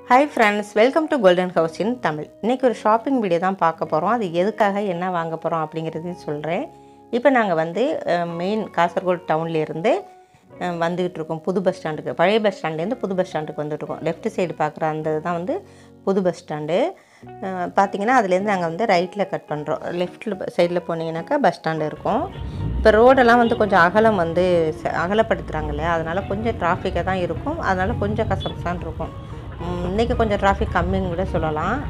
hi friends welcome to golden house in Tamil இன்றைக்கி ஒரு shopping video தான் பார்க்க போகிறோம் அது எதுக்காக என்ன வாங்க போகிறோம் அப்படிங்கிறதையும் சொல்கிறேன் இப்போ நாங்கள் வந்து மெயின் காசர்கோடு டவுன்லேருந்து வந்துக்கிட்டு இருக்கோம் புது பஸ் ஸ்டாண்டுக்கு பழைய பஸ் ஸ்டாண்ட்லேருந்து புது பஸ் ஸ்டாண்டுக்கு வந்துட்டுருக்கோம் லெஃப்ட் சைடு பார்க்குற அந்த தான் வந்து புது பஸ் ஸ்டாண்டு பார்த்தீங்கன்னா அதுலேருந்து நாங்கள் வந்து ரைட்டில் கட் பண்ணுறோம் லெஃப்ட்டில் சைடில் போனீங்கன்னாக்கா பஸ் ஸ்டாண்டு இருக்கும் இப்போ ரோடெல்லாம் வந்து கொஞ்சம் அகலம் வந்து ச- அகலப்படுத்துகிறாங்க இல்லையா அதனால் கொஞ்சம் டிராஃபிக்காக தான் இருக்கும் அதனால் கொஞ்சம் கசகசான்னு இருக்கும் ம், இன்னைக்கு கொஞ்சம் டிராஃபிக் கம்மின்னு கூட சொல்லலாம்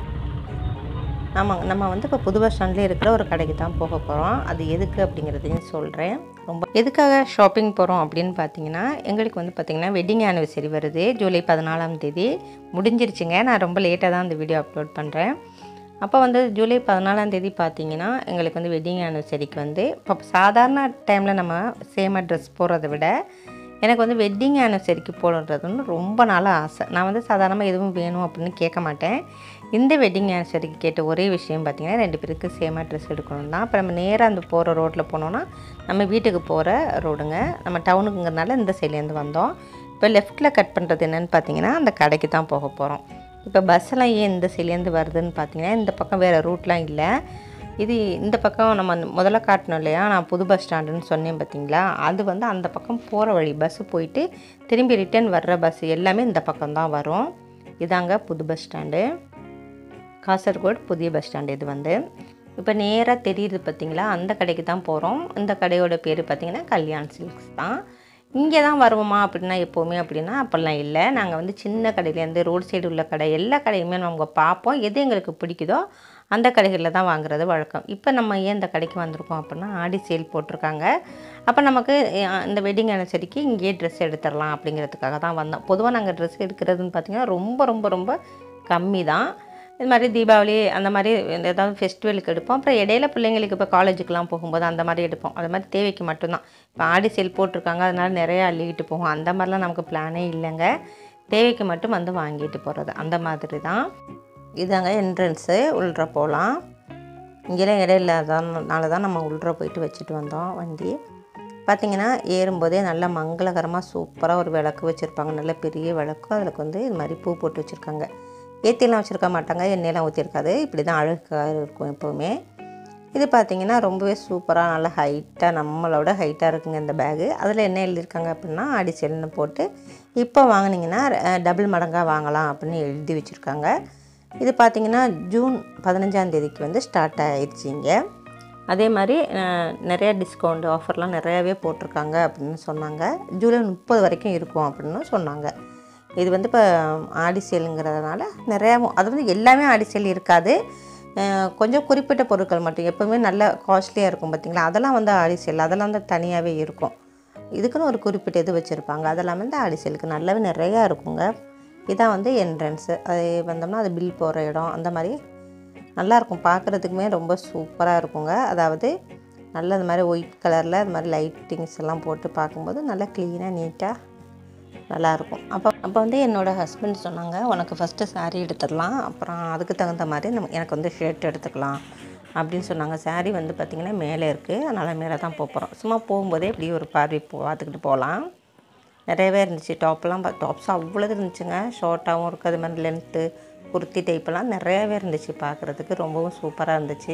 நம்ம நம்ம வந்து இப்போ புது பஸ் ஸ்டாண்ட்லேயே இருக்கிற ஒரு கடைக்கு தான் போக போகிறோம் அது எதுக்கு அப்படிங்கிறதையும் சொல்கிறேன் ரொம்ப எதுக்காக ஷாப்பிங் போகிறோம் அப்படின்னு பார்த்தீங்கன்னா எங்களுக்கு வந்து பார்த்திங்கன்னா வெட்டிங் ஆனிவர்சரி வருது ஜூலை பதினாலாம் தேதி முடிஞ்சிருச்சுங்க நான் ரொம்ப லேட்டாக தான் இந்த வீடியோ அப்லோட் பண்ணுறேன் அப்போ வந்து ஜூலை பதினாலாம் தேதி பார்த்தீங்கன்னா எங்களுக்கு வந்து வெட்டிங் ஆனிவர்சரிக்கு வந்து இப்போ சாதாரண டைமில் நம்ம சேமாக ட்ரெஸ் போடுறத விட எனக்கு வந்து வெட்டிங் ஆனிவர்சரிக்கு போடுறது வந்து ரொம்ப நாளாக ஆசை நான் வந்து சாதாரணமாக எதுவும் வேணும் அப்படின்னு கேட்க மாட்டேன் இந்த வெட்டிங் ஆனிவர்சரிக்கு கேட்ட ஒரே விஷயம் பார்த்தீங்கன்னா ரெண்டு பேருக்கு சேமாக ட்ரெஸ் எடுக்கணும் தான் அப்போ நம்ம நேராக அந்த போகிற ரோட்டில் போனோன்னா நம்ம வீட்டுக்கு போகிற ரோடுங்க நம்ம டவுனுக்குங்கிறனால இந்த சைட்லேருந்து வந்தோம் இப்போ லெஃப்ட்டில் கட் பண்ணுறது என்னென்னு பார்த்தீங்கன்னா அந்த கடைக்கு தான் போக போகிறோம் இப்போ பஸ்ஸெல்லாம் ஏன் இந்த சைட்லேருந்து வருதுன்னு பார்த்தீங்கன்னா இந்த பக்கம் வேறு ரூட்லாம் இல்லை இது இந்த பக்கம் நம்ம முதல்ல காட்டணும் இல்லையா நான் புது பஸ் ஸ்டாண்டுன்னு சொன்னேன் பார்த்தீங்களா அது வந்து அந்த பக்கம் போகிற வழி பஸ்ஸு போயிட்டு திரும்பி ரிட்டர்ன் வர்ற பஸ் எல்லாமே இந்த பக்கம் தான் வரும் இதாங்க புது பஸ் ஸ்டாண்டு காசர்கோடு புதிய பஸ் ஸ்டாண்டு இது வந்து இப்போ நேராக தெரியுது பார்த்தீங்களா அந்த கடைக்கு தான் போகிறோம் இந்த கடையோட பேர் பார்த்தீங்கன்னா கல்யாண் சில்க்ஸ் தான் இங்கே தான் வருவோமா அப்படின்னா எப்போவுமே அப்படின்னா அப்படிலாம் இல்லை நாங்கள் வந்து சின்ன கடையிலேருந்து ரோட் சைடு உள்ள கடை எல்லா கடையுமே நம்ம பார்ப்போம் எது எங்களுக்கு பிடிக்குதோ அந்த கடைகளில் தான் வாங்குறது வழக்கம் இப்போ நம்ம ஏன் இந்த கடைக்கு வந்திருக்கோம் அப்படின்னா ஆடி சேல் போட்டிருக்காங்க அப்போ நமக்கு அஹ், இந்த வெட்டிங் அனிவர்சரிக்கு இங்கேயே ட்ரெஸ் எடுத்துடலாம் அப்படிங்கிறதுக்காக தான் வந்தோம் பொதுவாக நாங்கள் ட்ரெஸ் எடுக்கிறதுன்னு பார்த்தீங்கன்னா ரொம்ப ரொம்ப ரொம்ப கம்மி தான் இது மாதிரி தீபாவளி அந்த மாதிரி இந்த ஏதாவது ஃபெஸ்டிவலுக்கு எடுப்போம் அப்புறம் இடையில பிள்ளைங்களுக்கு இப்போ காலேஜுக்கெலாம் போகும்போது அந்த மாதிரி எடுப்போம் அது மாதிரி தேவைக்கு மட்டும்தான் இப்போ ஆடி சேல் போட்டிருக்காங்க அதனால நிறைய அள்ளிக்கிட்டு போகும் அந்த மாதிரிலாம் நமக்கு பிளானே இல்லைங்க தேவைக்கு மட்டும் வந்து வாங்கிட்டு போகிறது அந்த மாதிரி தான் இதாங்க என்ட்ரன்ஸு உள்ற போகலாம் இங்கெல்லாம் இடம் இல்லாதனால தான் நம்ம உள்ற போயிட்டு வச்சுட்டு வந்தோம் வண்டி பார்த்தீங்கன்னா ஏறும்போதே நல்லா மங்களகரமாக சூப்பராக ஒரு விளக்கு வச்சுருப்பாங்க நல்ல பெரிய விளக்கு அதில் வந்து இது மாதிரி பூ போட்டு வச்சுருக்காங்க ஏற்றிலாம் வச்சுருக்க மாட்டாங்க எண்ணெயெல்லாம் ஊற்றிருக்காது இப்படி தான் அழகாக இருக்கும் எப்போவுமே இது பார்த்தீங்கன்னா ரொம்பவே சூப்பராக நல்லா ஹைட்டாக நம்மளோட ஹைட்டாக இருக்குங்க இந்த பேகு அதில் என்ன எழுதியிருக்காங்க அப்படின்னா அடிசல்னு போட்டு இப்போ வாங்குனீங்கன்னா டபுள் மடங்காக வாங்கலாம் அப்படின்னு எழுதி வச்சுருக்காங்க இது பார்த்தீங்கன்னா ஜூன் பதினஞ்சாம் தேதிக்கு வந்து ஸ்டார்ட் ஆயிடுச்சு இங்கே அதே மாதிரி அஹ், நிறைய டிஸ்கவுண்ட் ஆஃபர்லாம் நிறையாவே போட்டிருக்காங்க அப்படின்னு சொன்னாங்க ஜூலை முப்பது வரைக்கும் இருக்கும் அப்படின்னு சொன்னாங்க இது வந்து இப்போ ஆடி சேலுங்கிறதுனால நிறையா அது வந்து எல்லாமே ஆடி சேல் இருக்காது அஹ், கொஞ்சம் குறிப்பிட்ட பொருட்கள் மட்டும் எப்போவுமே நல்ல காஸ்ட்லியாக இருக்கும் பார்த்தீங்களா அதெல்லாம் வந்து ஆடி சேல் அதெல்லாம் வந்து தனியாகவே இருக்கும் இதுக்குன்னு ஒரு குறிப்பிட்ட இது வச்சுருப்பாங்க அதெல்லாம் வந்து ஆடி சேலுக்கு நல்லாவே நிறையா இருக்குங்க இதான் வந்து என்ட்ரன்ஸு அது வந்தோம்னா அது பில் போகிற இடம் அந்த மாதிரி நல்லாயிருக்கும் பார்க்குறதுக்குமே ரொம்ப சூப்பராக இருக்குங்க அதாவது நல்ல இது மாதிரி ஒயிட் கலரில் இது மாதிரி லைட்டிங்ஸ் எல்லாம் போட்டு பார்க்கும்போது நல்லா க்ளீனாக நீட்டாக நல்லாயிருக்கும் அப்போ அப்போ வந்து என்னோடய ஹஸ்பண்ட் சொன்னாங்க உனக்கு ஃபஸ்ட்டு saree எடுத்துடலாம் அப்புறம் அதுக்கு தகுந்த மாதிரி நம்ம எனக்கு வந்து ஷர்ட் எடுத்துக்கலாம் அப்படின்னு சொன்னாங்க saree வந்து பார்த்திங்கன்னா மேலே இருக்குது அதனால் மேலே தான் போக போகிறோம் சும்மா போகும்போதே இப்படி ஒரு பார்வை போ பார்த்துக்கிட்டு போகலாம் நிறையவே இருந்துச்சு டாப்லாம் டாப்ஸ் அவ்வளோ இருந்துச்சுங்க ஷார்ட்டாகவும் இருக்குது அது மாதிரி லென்த்து குர்த்தி டைப்பெல்லாம் நிறையவே இருந்துச்சு பார்க்குறதுக்கு ரொம்பவும் சூப்பராக இருந்துச்சு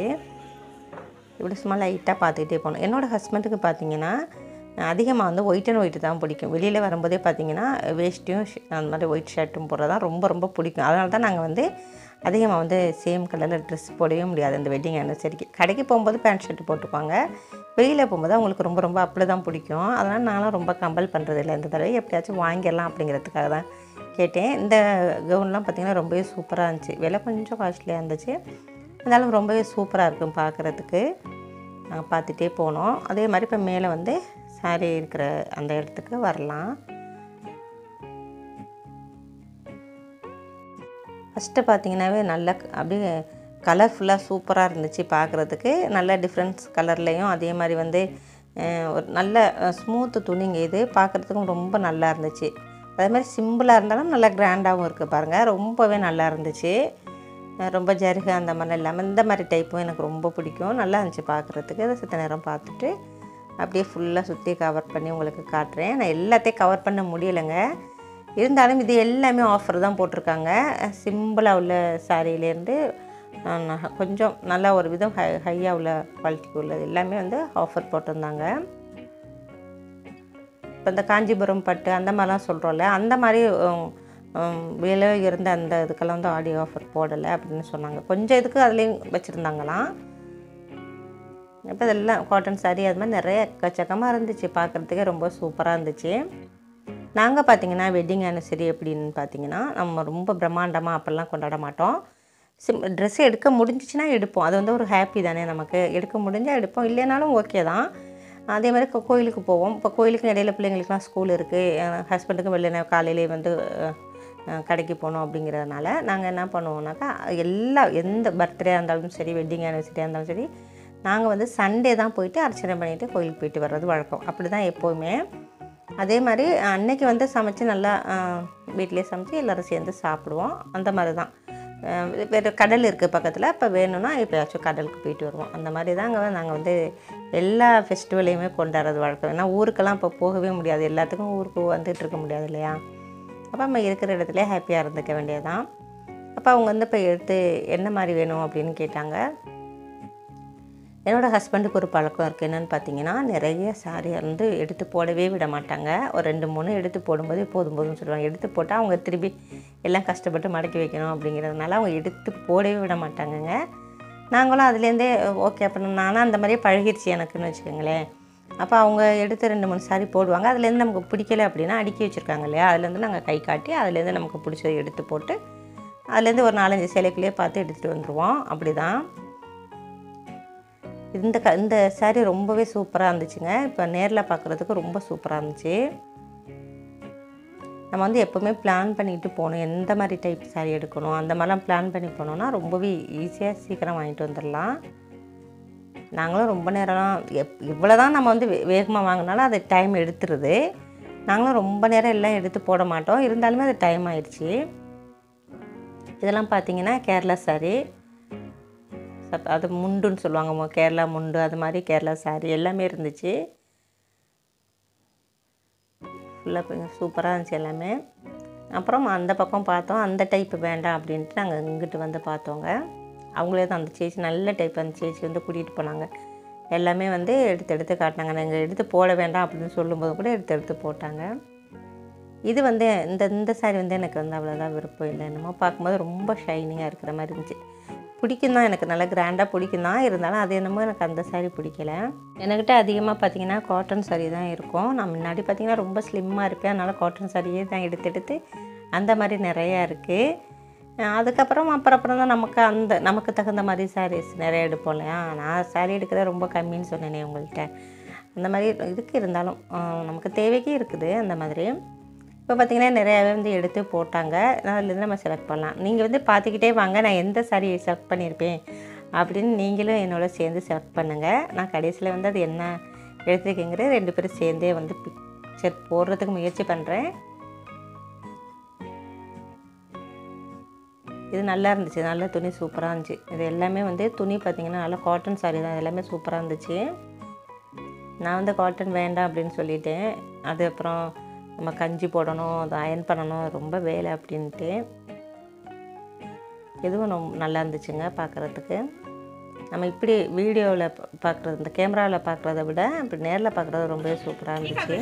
இப்படி சும்மா லைட்டாக பார்த்துக்கிட்டே போகணும் என்னோடய ஹஸ்பண்டுக்கு பார்த்தீங்கன்னா அதிகமாக வந்து ஒயிட் அண்ட் ஒயிட் தான் பிடிக்கும் வெளியில் வரும்போதே பார்த்தீங்கன்னா வேஷ்டியும் ஷ- அந்த மாதிரி ஒயிட் ஷர்ட்டும் போடுறது தான் ரொம்ப ரொம்ப பிடிக்கும் அதனால தான் நாங்கள் வந்து அதிகமாக வந்து சேம் கலரில் ட்ரெஸ் போடவே முடியாது இந்த வெட்டிங் ஆனிவர்சரிக்கு கடைக்கு போகும்போது பேண்ட் ஷர்ட் போட்டுப்பாங்க வெளியில் போகும்போது அவங்களுக்கு ரொம்ப ரொம்ப அப்படி தான் பிடிக்கும் அதனால் நானும் ரொம்ப கம்பல் பண்ணுறது இல்லை இந்த தடவை எப்படியாச்சும் வாங்கிடலாம் அப்படிங்கிறதுக்காக தான் கேட்டேன் இந்த கவுன்லாம் பார்த்தீங்கன்னா ரொம்பவே சூப்பராக இருந்துச்சு விலை கொஞ்சம் காஸ்ட்லியாக இருந்துச்சு இருந்தாலும் ரொம்பவே சூப்பராக இருக்கும் பார்க்குறதுக்கு நாங்கள் பார்த்துட்டே போனோம் அதே மாதிரி இப்போ மேலே வந்து saree இருக்கிற அந்த இடத்துக்கு வரலாம் ஃபஸ்ட்டு பார்த்தீங்கன்னாவே நல்ல க- அப்படியே கலர்ஃபுல்லாக சூப்பராக இருந்துச்சு பார்க்குறதுக்கு நல்ல டிஃப்ரெண்ட்ஸ் கலர்லேயும் அதே மாதிரி வந்து அஹ், ஒரு நல்ல ஸ்மூத்து துணிங்க இது பார்க்குறதுக்கும் ரொம்ப நல்லா இருந்துச்சு அதே மாதிரி சிம்பிளாக இருந்தாலும் நல்லா கிராண்டாகவும் இருக்குது பாருங்கள் ரொம்பவே நல்லா இருந்துச்சு அஹ், ரொம்ப ஜருகு அந்த மாதிரிலாம் இல்லாமல் இந்த மாதிரி டைப்பும் எனக்கு ரொம்ப பிடிக்கும் நல்லா இருந்துச்சு பார்க்குறதுக்கு அதை சித்த நேரம் பார்த்துட்டு அப்படியே ஃபுல்லாக சுற்றி கவர் பண்ணி உங்களுக்கு காட்டுறேன் நான் எல்லாத்தையும் கவர் பண்ண முடியலைங்க இருந்தாலும் இது எல்லாமே ஆஃபர் தான் போட்டிருக்காங்க சிம்பிளாக உள்ள சாரியிலேருந்து கொஞ்சம் நல்லா ஒரு விதம் ஹை ஹையாக உள்ள குவாலிட்டிக்கு உள்ளது எல்லாமே வந்து ஆஃபர் போட்டிருந்தாங்க இப்போ இந்த காஞ்சிபுரம் பட்டு அந்த மாதிரிலாம் சொல்கிறோம்ல அந்த மாதிரி உம், உம், விலை இருந்த அந்த இதுக்கெல்லாம் வந்து ஆடி ஆஃபர் போடலை அப்படின்னு சொன்னாங்க கொஞ்சம் இதுக்கு அதுலேயும் வச்சுருந்தாங்களாம் இப்போ இதெல்லாம் காட்டன் saree அது மாதிரி நிறைய எக்கச்சக்கமாக இருந்துச்சு பார்க்குறதுக்கே ரொம்ப சூப்பராக இருந்துச்சு நாங்கள் பார்த்தீங்கன்னா வெட்டிங் ஆனிவர்சரி எப்படின்னு பார்த்தீங்கன்னா நம்ம ரொம்ப பிரம்மாண்டமாக அப்போல்லாம் கொண்டாட மாட்டோம் சிம் ட்ரெஸ் எடுக்க முடிஞ்சிச்சுன்னா எடுப்போம் அது வந்து ஒரு ஹாப்பி தானே நமக்கு எடுக்க முடிஞ்சால் எடுப்போம் இல்லைனாலும் ஓகே தான் அதே மாதிரி கோ- கோயிலுக்கு போவோம் இப்போ கோயிலுக்கு இடையில பிள்ளைங்களுக்குலாம் ஸ்கூல் இருக்குது ஹஸ்பண்டுக்கும் வெளில காலையிலே வந்து அஹ், அஹ், கடைக்கு போகணும் அப்படிங்கிறதுனால நாங்கள் என்ன பண்ணுவோம்னாக்கா எல்லா எந்த பர்த்டே இருந்தாலும் சரி வெட்டிங் ஆனிவர்சரியாக இருந்தாலும் சரி நாங்கள் வந்து சண்டே தான் போயிட்டு அர்ச்சனை பண்ணிவிட்டு கோயிலுக்கு போயிட்டு வர்றது வழக்கம் அப்படி தான் எப்போவுமே அதே மாதிரி அன்னைக்கு வந்து சமைச்சு நல்லா வீட்டிலே சமைச்சு எல்லோரும் சேர்ந்து சாப்பிடுவோம் அந்த மாதிரி தான் அஹ் வேறு கடல் இருக்குது பக்கத்தில் இப்போ வேணும்னா எப்போயாச்சும் கடலுக்கு போயிட்டு வருவோம் அந்த மாதிரி தாங்க நாங்கள் வந்து எல்லா ஃபெஸ்டிவலையுமே கொண்டாடுறது வழக்கம் ஏன்னா ஊருக்கெல்லாம் இப்போ போகவே முடியாது எல்லாத்துக்கும் ஊருக்கு வந்துட்டு இருக்க முடியாது இல்லையா அப்போ நம்ம இருக்கிற இடத்துல ஹாப்பியாக இருந்துக்க வேண்டியதுதான் அப்போ அவங்க வந்து இப்போ எடுத்து என்ன மாதிரி வேணும் அப்படின்னு கேட்டாங்க என்னோடய ஹஸ்பண்டுக்கு ஒரு பழக்கம் இருக்குது என்னென்னு பார்த்தீங்கன்னா நிறைய சாரி வந்து எடுத்து போடவே விட மாட்டாங்க ஒரு ரெண்டு மூணு எடுத்து போடும்போது போதும் போதும்னு சொல்லுவாங்க எடுத்து போட்டால் அவங்க திருப்பி எல்லாம் கஷ்டப்பட்டு மடக்கி வைக்கணும் அப்படிங்கிறதுனால அவங்க எடுத்து போடவே விட மாட்டாங்கங்க நாங்களும் அதுலேருந்தே ஓகே அப்போ நானும் அந்த மாதிரியே பழகிருச்சு எனக்குன்னு வச்சுக்கோங்களேன் அப்போ அவங்க எடுத்து ரெண்டு மூணு சாரி போடுவாங்க அதுலேருந்து நமக்கு பிடிக்கல அப்படின்னா அடுக்கி வச்சுருக்காங்க இல்லையா அதுலேருந்து நாங்கள் கை காட்டி அதுலேருந்து நமக்கு பிடிச்சதை எடுத்து போட்டு அதுலேருந்து ஒரு நாலஞ்சு சேலைக்குள்ளேயே பார்த்து எடுத்துகிட்டு வந்துடுவோம் அப்படி தான் இந்த க இந்த saree ரொம்பவே சூப்பராக இருந்துச்சுங்க இப்போ நேரில் பார்க்குறதுக்கு ரொம்ப சூப்பராக இருந்துச்சு நம்ம வந்து எப்போவுமே பிளான் பண்ணிட்டு போகணும் எந்த மாதிரி டைப் saree எடுக்கணும் அந்த மாதிரிலாம் பிளான் பண்ணி போனோம்னா ரொம்பவே ஈஸியாக சீக்கிரம் வாங்கிட்டு வந்துடலாம் நாங்களும் ரொம்ப நேரம்லாம் எப் இவ்வளோ தான் நம்ம வந்து வே- வேகமாக வாங்கினாலும் அது டைம் எடுத்துருது நாங்களும் ரொம்ப நேரம் எல்லாம் எடுத்து போட மாட்டோம் இருந்தாலுமே அது டைம் ஆயிடுச்சு இதெல்லாம் பார்த்தீங்கன்னா கேரளா saree சப் அது முண்டுன்னு சொல்லுவாங்க மு- கேரளா முண்டு அது மாதிரி கேரளா saree எல்லாமே இருந்துச்சு ஃபுல்லாக சூப்பராக இருந்துச்சு எல்லாமே அப்புறம் அந்த பக்கம் பார்த்தோம் அந்த டைப் வேண்டாம் அப்படின்ட்டு நாங்கள் இங்கிட்டு வந்து பார்த்தோங்க அவங்களே தான் அந்த சேச்சி நல்ல டைப் அந்த சேச்சி வந்து கூட்டிகிட்டு போனாங்க எல்லாமே வந்து எடுத்து எடுத்து காட்டினாங்க நாங்கள் எடுத்து போட வேண்டாம் அப்படின்னு சொல்லும்போது கூட எடுத்து எடுத்து போட்டாங்க இது வந்து இந்த இந்த saree வந்து எனக்கு வந்து அவ்வளோதான் விருப்பம் இல்லை என்னமோ பார்க்கும்போது ரொம்ப ஷைனிங்காக இருக்கிற மாதிரி இருந்துச்சு பிடிக்கும் தான் எனக்கு நல்லா கிராண்டாக பிடிக்கும் தான் இருந்தாலும் அது என்னமோ எனக்கு அந்த saree பிடிக்கல என்கிட்ட அதிகமாக பார்த்தீங்கன்னா காட்டன் saree தான் இருக்கும் நான் முன்னாடி பார்த்தீங்கன்னா ரொம்ப ஸ்லிம்மாக இருப்பேன் அதனால் காட்டன் சாரியே தான் எடுத்து எடுத்து அந்த மாதிரி நிறையா இருக்குது அதுக்கப்புறம் அப்புறம் அப்புறம் தான் நமக்கு அந்த நமக்கு தகுந்த மாதிரி sarees நிறைய எடுப்போம் இல்லையா நான் saree எடுக்கிறது ரொம்ப கம்மின்னு சொன்னேனே உங்கள்கிட்ட அந்த மாதிரி இதுக்கு இருந்தாலும் ஆஹ், நமக்கு தேவைக்கு இருக்குது அந்த மாதிரி இப்போ பார்த்தீங்கன்னா நிறையாவே வந்து எடுத்து போட்டாங்க அதுலேருந்து நம்ம செலக்ட் பண்ணலாம் நீங்கள் வந்து பார்த்துக்கிட்டே வாங்க நான் எந்த சாரி செலக்ட் பண்ணியிருப்பேன் அப்படின்னு நீங்களும் என்னோட சேர்ந்து செலக்ட் பண்ணுங்கள் நான் கடைசியில் வந்து அது என்ன எடுத்துருக்கீங்கிற ரெண்டு பேரும் சேர்ந்தே வந்து பிக்சர் போடுறதுக்கு முயற்சி பண்ணுறேன் இது நல்லா இருந்துச்சு நல்ல துணி சூப்பராக இருந்துச்சு இது எல்லாமே வந்து துணி பார்த்திங்கன்னா நல்லா காட்டன் சாரி தான் எல்லாமே சூப்பராக இருந்துச்சு நான் வந்து காட்டன் வேண்டாம் அப்படின்னு சொல்லிட்டேன் அது அப்புறம் நம்ம கஞ்சி போடணும் அதை அயன் பண்ணணும் ரொம்ப வேலை அப்படின்ட்டு இதுவும் ரொம்ப நல்லா இருந்துச்சுங்க பார்க்குறதுக்கு நம்ம இப்படி வீடியோவில் பார்க்குறது இந்த கேமராவில் பார்க்குறத விட இப்படி நேரில் பார்க்குறது ரொம்பவே சூப்பராக இருந்துச்சு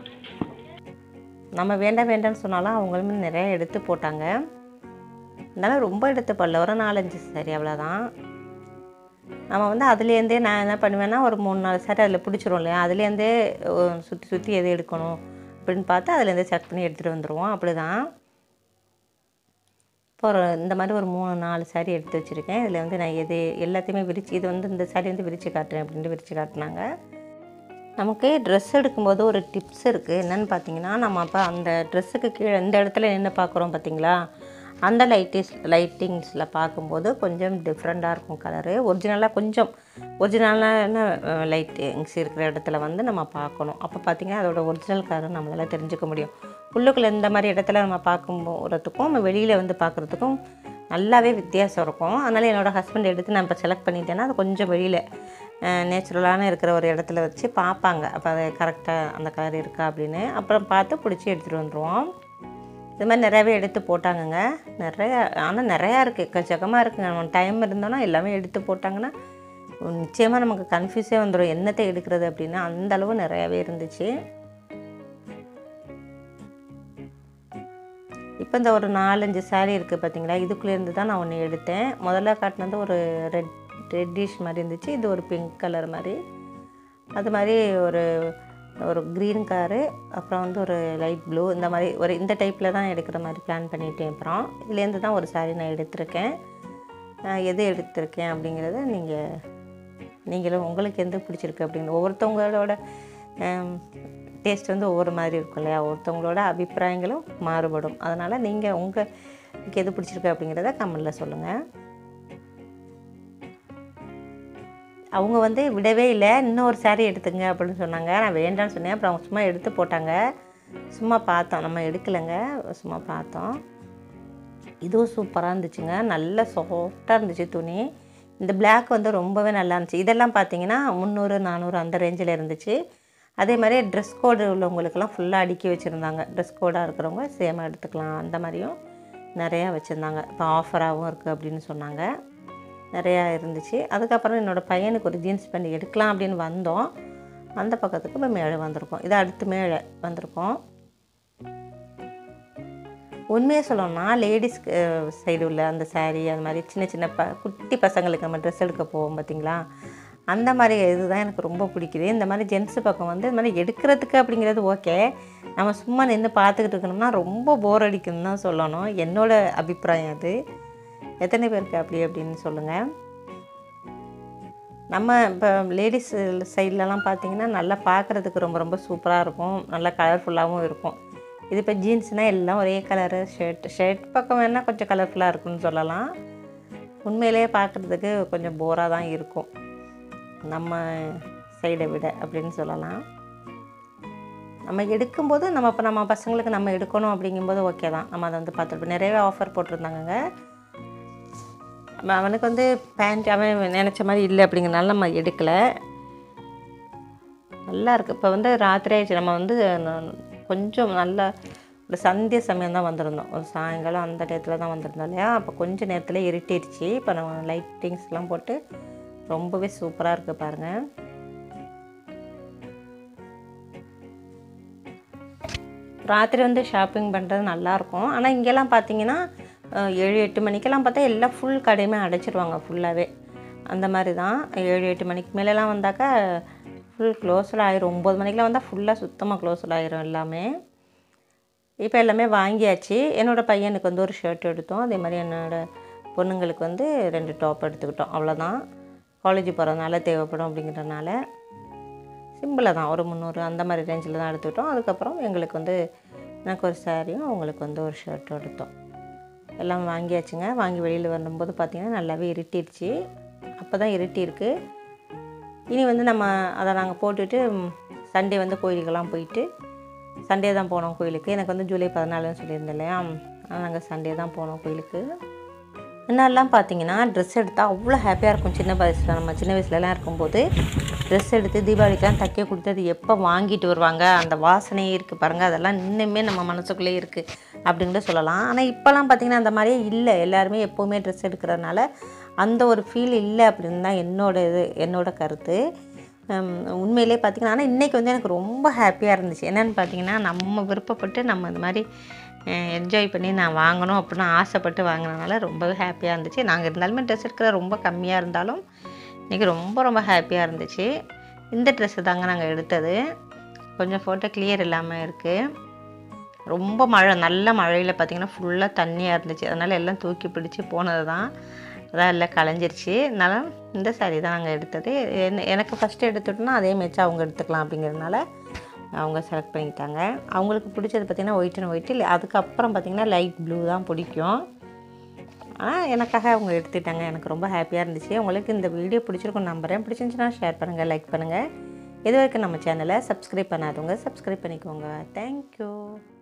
நம்ம வேண்டாம் வேண்டாம்னு சொன்னாலும் அவங்களுமே நிறைய எடுத்து போட்டாங்க இருந்தாலும் ரொம்ப எடுத்து போடல ஒரு நாலஞ்சு சரி அவ்வளோதான் நம்ம வந்து அதுலேருந்தே நான் என்ன பண்ணுவேன்னா ஒரு மூணு நாலு சாரி அதில் பிடிச்சிரும் இல்லையா அதுலேருந்தே சுற்றி சுற்றி எது எடுக்கணும் அப்படின்னு பார்த்து அதுலேருந்தே செக் பண்ணி எடுத்துகிட்டு வந்துடுவோம் அப்படி தான் இப்போ ஒரு இந்த மாதிரி ஒரு மூணு நாலு சாரி எடுத்து வச்சுருக்கேன் இதில் வந்து நான் எது எல்லாத்தையுமே விரிச்சு இது வந்து இந்த சாரி வந்து விரித்து காட்டுறேன் அப்படின்ட்டு விரித்து காட்டினாங்க நமக்கு ட்ரெஸ் எடுக்கும்போது ஒரு டிப்ஸ் இருக்குது என்னென்னு பார்த்தீங்கன்னா நம்ம அப்போ அந்த ட்ரெஸ்ஸுக்கு கீழே இந்த இடத்துல என்ன பார்க்குறோம் பார்த்தீங்களா அந்த லைட்டிஸ் லைட்டிங்ஸில் பார்க்கும்போது கொஞ்சம் டிஃப்ரெண்ட்டாக இருக்கும் கலரு ஒரிஜினலாக கொஞ்சம் ஒரிஜினலான லைட்டிங்ஸ் இருக்கிற இடத்துல வந்து நம்ம பார்க்கணும் அப்போ பார்த்தீங்கன்னா அதோட ஒரிஜினல் கலர் நம்மளால் தெரிஞ்சுக்க முடியும் உள்ளுக்குள்ளே இந்த மாதிரி இடத்துல நம்ம பார்க்கும்போதுக்கும் நம்ம வெளியில் வந்து பார்க்குறதுக்கும் நல்லாவே வித்தியாசம் இருக்கும் அதனால் என்னோடய ஹஸ்பண்ட் எடுத்து நான் இப்போ செலக்ட் பண்ணிட்டேன்னா அது கொஞ்சம் வெளியில் நேச்சுரலான இருக்கிற ஒரு இடத்துல வச்சு பார்ப்பாங்க அப்போ அது கரெக்டாக அந்த கலர் இருக்கா அப்படின்னு அப்புறம் பார்த்து பிடிச்சி எடுத்துகிட்டு வந்துடுவோம் இது மாதிரி நிறையாவே எடுத்து போட்டாங்கங்க நிறையா ஆனால் நிறையா இருக்குது எக்கச்சக்கமாக இருக்குங்க நம்ம டைம் இருந்தோன்னா எல்லாமே எடுத்து போட்டாங்கன்னா நிச்சயமாக நமக்கு கன்ஃபியூஸே வந்துடும் என்னத்தை எடுக்கிறது அப்படின்னா அந்த அளவு நிறையாவே இருந்துச்சு இப்போ இந்த ஒரு நாலஞ்சு saree இருக்குது பார்த்தீங்களா இதுக்குள்ளேருந்து தான் நான் ஒன்று எடுத்தேன் முதல்ல காட்டினது ஒரு ரெட் ரெட்டிஷ் மாதிரி இருந்துச்சு இது ஒரு பிங்க் கலர் மாதிரி அது மாதிரி ஒரு ஒரு க்ரீன் காரு அப்புறம் வந்து ஒரு லைட் ப்ளூ இந்த மாதிரி ஒரு இந்த டைப்பில் தான் எடுக்கிற மாதிரி பிளான் பண்ணிட்டேன் அப்புறம் இதுலேருந்து தான் ஒரு saree நான் எடுத்திருக்கேன் நான் எது எடுத்திருக்கேன் அப்படிங்கிறத நீங்கள் நீங்களும் உங்களுக்கு எந்த பிடிச்சிருக்கு அப்படின்னு ஒவ்வொருத்தவங்களோட டேஸ்ட் வந்து ஒவ்வொரு மாதிரி இருக்கும் இல்லையா ஒருத்தவங்களோட அபிப்பிராயங்களும் மாறுபடும் அதனால் நீங்கள் உங்களுக்கு எது பிடிச்சிருக்கு அப்படிங்கிறத கமெண்டில் சொல்லுங்கள் அவங்க வந்து விடவே இல்லை இன்னொரு saree எடுத்துங்க அப்படின்னு சொன்னாங்க நான் வேண்டாம்னு சொன்னேன் அப்புறம் அவங்க சும்மா எடுத்து போட்டாங்க சும்மா பார்த்தோம் நம்ம எடுக்கலைங்க சும்மா பார்த்தோம் இதுவும் சூப்பராக இருந்துச்சுங்க நல்ல சாஃப்டாக இருந்துச்சு துணி இந்த Black வந்து ரொம்பவே நல்லா இருந்துச்சு இதெல்லாம் பார்த்தீங்கன்னா முந்நூறு நானூறு அந்த ரேஞ்சில் இருந்துச்சு அதே மாதிரி ட்ரெஸ் கோடு உள்ளவங்களுக்கெல்லாம் ஃபுல்லாக அடுக்கி வச்சுருந்தாங்க ட்ரெஸ் கோடாக இருக்கிறவங்க சேமாக எடுத்துக்கலாம் அந்த மாதிரியும் நிறையா வச்சுருந்தாங்க இப்போ ஆஃபராகவும் இருக்குது அப்படின்னு சொன்னாங்க நிறையா இருந்துச்சு அதுக்கப்புறம் என்னோடய பையனுக்கு ஒரு ஜீன்ஸ் பேண்ட் எடுக்கலாம் அப்படின்னு வந்தோம் அந்த பக்கத்துக்கு இப்போ மேலே வந்திருக்கோம் இது அடுத்து மேலே வந்திருக்கோம் உண்மையை சொல்லணும்னா லேடிஸ் சைடு உள்ள அந்த saree அது மாதிரி சின்ன சின்ன ப குட்டி பசங்களுக்கு நம்ம ட்ரெஸ் எடுக்க போவோம் பார்த்தீங்களா அந்த மாதிரி இதுதான் எனக்கு ரொம்ப பிடிக்குது இந்த மாதிரி ஜென்ஸு பக்கம் வந்து இந்த மாதிரி எடுக்கிறதுக்கு அப்படிங்கிறது ஓகே நம்ம சும்மா நின்று பார்த்துக்கிட்டு இருக்கணும்னா ரொம்ப போர் அடிக்குன்னு தான் சொல்லணும் என்னோட அபிப்பிராயம் அது எத்தனை பேருக்கு அப்படி அப்படின்னு சொல்லுங்கள் நம்ம இப்போ லேடிஸ் சைட்லலாம் பார்த்தீங்கன்னா நல்லா பார்க்குறதுக்கு ரொம்ப ரொம்ப சூப்பராக இருக்கும் நல்லா கலர்ஃபுல்லாகவும் இருக்கும் இது இப்போ ஜீன்ஸ்னால் எல்லாம் ஒரே கலரு ஷர்ட் ஷர்ட் பக்கம் வேணால் கொஞ்சம் கலர்ஃபுல்லாக இருக்குன்னு சொல்லலாம் உண்மையிலேயே பார்க்குறதுக்கு கொஞ்சம் போராக தான் இருக்கும் நம்ம சைடை விட அப்படின்னு சொல்லலாம் நம்ம எடுக்கும்போது நம்ம இப்போ நம்ம பசங்களுக்கு நம்ம எடுக்கணும் அப்படிங்கும்போது ஓகே தான் நம்ம அதை வந்து பார்த்துருப்போம் நிறையவே ஆஃபர் போட்டிருந்தாங்கங்க அவன் அவனுக்கு வந்து பேண்ட் அவன் நினச்ச மாதிரி இல்லை அப்படிங்கிறனால நம்ம எடுக்கலை நல்லா இருக்குது இப்போ வந்து ராத்திரி ஆயிடுச்சு நம்ம வந்து ந- கொஞ்சம் நல்லா ஒரு சந்திய சமயம் தான் வந்திருந்தோம் ஒரு சாயங்காலம் அந்த டயத்தில் தான் வந்திருந்தோம் இல்லையா அப்போ கொஞ்சம் நேரத்தில் இருட்டிடுச்சு இப்போ நம்ம லைட்டிங்ஸ்லாம் போட்டு ரொம்பவே சூப்பராக இருக்குது பாருங்கள் ராத்திரி வந்து ஷாப்பிங் பண்ணுறது நல்லாயிருக்கும் ஆனால் இங்கெல்லாம் பார்த்தீங்கன்னா அஹ், ஏழு எட்டு மணிக்கெல்லாம் பார்த்தா எல்லாம் ஃபுல் கடையுமே அடைச்சிருவாங்க ஃபுல்லாகவே அந்த மாதிரி தான் ஏழு எட்டு மணிக்கு மேலெலாம் வந்தாக்கா ஃபுல் க்ளோஸில் ஆயிரும் ஒம்பது மணிக்கெலாம் வந்தால் ஃபுல்லாக சுத்தமாக க்ளோஸில் ஆயிரும் எல்லாமே இப்போ எல்லாமே வாங்கியாச்சு என்னோடய பையனுக்கு வந்து ஒரு ஷர்ட் எடுத்தோம் அதே மாதிரி என்னோடய பொண்ணுங்களுக்கு வந்து ரெண்டு டாப் எடுத்துக்கிட்டோம் அவ்வளோதான் காலேஜ் போகிறதுனால தேவைப்படும் அப்படிங்கிறதுனால சிம்பிளாக தான் ஒரு முந்நூறு அந்த மாதிரி ரேஞ்சில் தான் எடுத்துக்கிட்டோம் அதுக்கப்புறம் எங்களுக்கு வந்து எனக்கு ஒரு சாரியும் அவங்களுக்கு வந்து ஒரு ஷர்ட்டும் எடுத்தோம் எல்லாம் வாங்கியாச்சுங்க வாங்கி வெளியில் வரும்போது பார்த்திங்கன்னா நல்லாவே இருட்டிடுச்சு அப்போ தான் இருட்டியிருக்கு இனி வந்து நம்ம அதை நாங்கள் போட்டுட்டு சண்டே வந்து கோயிலுக்கெல்லாம் போயிட்டு சண்டே தான் போனோம் கோயிலுக்கு எனக்கு வந்து ஜூலை பதினாலுன்னு சொல்லியிருந்தேன் இல்லையா நாங்கள் சண்டே தான் போனோம் கோயிலுக்கு முன்னாடிலாம் பார்த்தீங்கன்னா ட்ரெஸ் எடுத்தால் அவ்வளோ ஹாப்பியாக இருக்கும் சின்ன வயசில் நம்ம சின்ன வயசுலலாம் இருக்கும்போது ட்ரெஸ் எடுத்து தீபாவளிக்கெலாம் தைக்க கொடுத்து அது எப்போ வாங்கிட்டு வருவாங்க அந்த வாசனையே இருக்குது பாருங்கள் அதெல்லாம் இன்னுமே நம்ம மனசுக்குள்ளே இருக்குது அப்படின்னு கூட சொல்லலாம் ஆனால் இப்போலாம் பார்த்தீங்கன்னா அந்த மாதிரியே இல்லை எல்லாருமே எப்போவுமே ட்ரெஸ் எடுக்கிறதுனால அந்த ஒரு ஃபீல் இல்லை அப்படின்னு தான் என்னோட இது என்னோட கருத்து ஹம், உண்மையிலே பார்த்தீங்கன்னா ஆனால் இன்றைக்கி வந்து எனக்கு ரொம்ப ஹாப்பியாக இருந்துச்சு என்னென்னு பார்த்தீங்கன்னா நம்ம விருப்பப்பட்டு நம்ம இந்த மாதிரி என்ஜாய் பண்ணி நான் வாங்கணும் அப்படின்னு ஆசைப்பட்டு வாங்கினதுனால ரொம்பவே ஹாப்பியாக இருந்துச்சு நாங்கள் இருந்தாலுமே ட்ரெஸ் எடுக்கிற ரொம்ப கம்மியாக இருந்தாலும் இன்றைக்கி ரொம்ப ரொம்ப ஹாப்பியாக இருந்துச்சு இந்த ட்ரெஸ்ஸு தாங்க நாங்கள் எடுத்தது கொஞ்சம் ஃபோட்டோ கிளியர் இல்லாமல் இருக்குது ரொம்ப மழை நல்ல மழையில் பார்த்திங்கன்னா ஃபுல்லாக தண்ணியாக இருந்துச்சு அதனால் எல்லாம் தூக்கி பிடிச்சி போனது தான் அதான் எல்லாம் கலைஞ்சிருச்சு அதனால இந்த saree தான் நாங்கள் எடுத்தது என்ன எனக்கு ஃபஸ்ட்டு எடுத்துட்டோம்னா அதே மேட்ச் அவங்க எடுத்துக்கலாம் அப்படிங்கிறதுனால அவங்க செலக்ட் பண்ணிக்கிட்டாங்க அவங்களுக்கு பிடிச்சது பார்த்திங்கன்னா ஒயிட் அண்ட் ஒயிட் இல்லை அதுக்கப்புறம் பார்த்திங்கன்னா லைட் ப்ளூ தான் பிடிக்கும் ஆனால் எனக்காக அவங்க எடுத்துட்டாங்க எனக்கு ரொம்ப ஹாப்பியாக இருந்துச்சு உங்களுக்கு இந்த வீடியோ பிடிச்சிருக்கும் நம்புறேன் பிடிச்சிருந்துச்சுன்னா ஷேர் பண்ணுங்கள் லைக் பண்ணுங்கள் இது வரைக்கும் நம்ம சேனலை சப்ஸ்கிரைப் பண்ணாதவங்க சப்ஸ்கிரைப் பண்ணிக்கோங்க தேங்க்யூ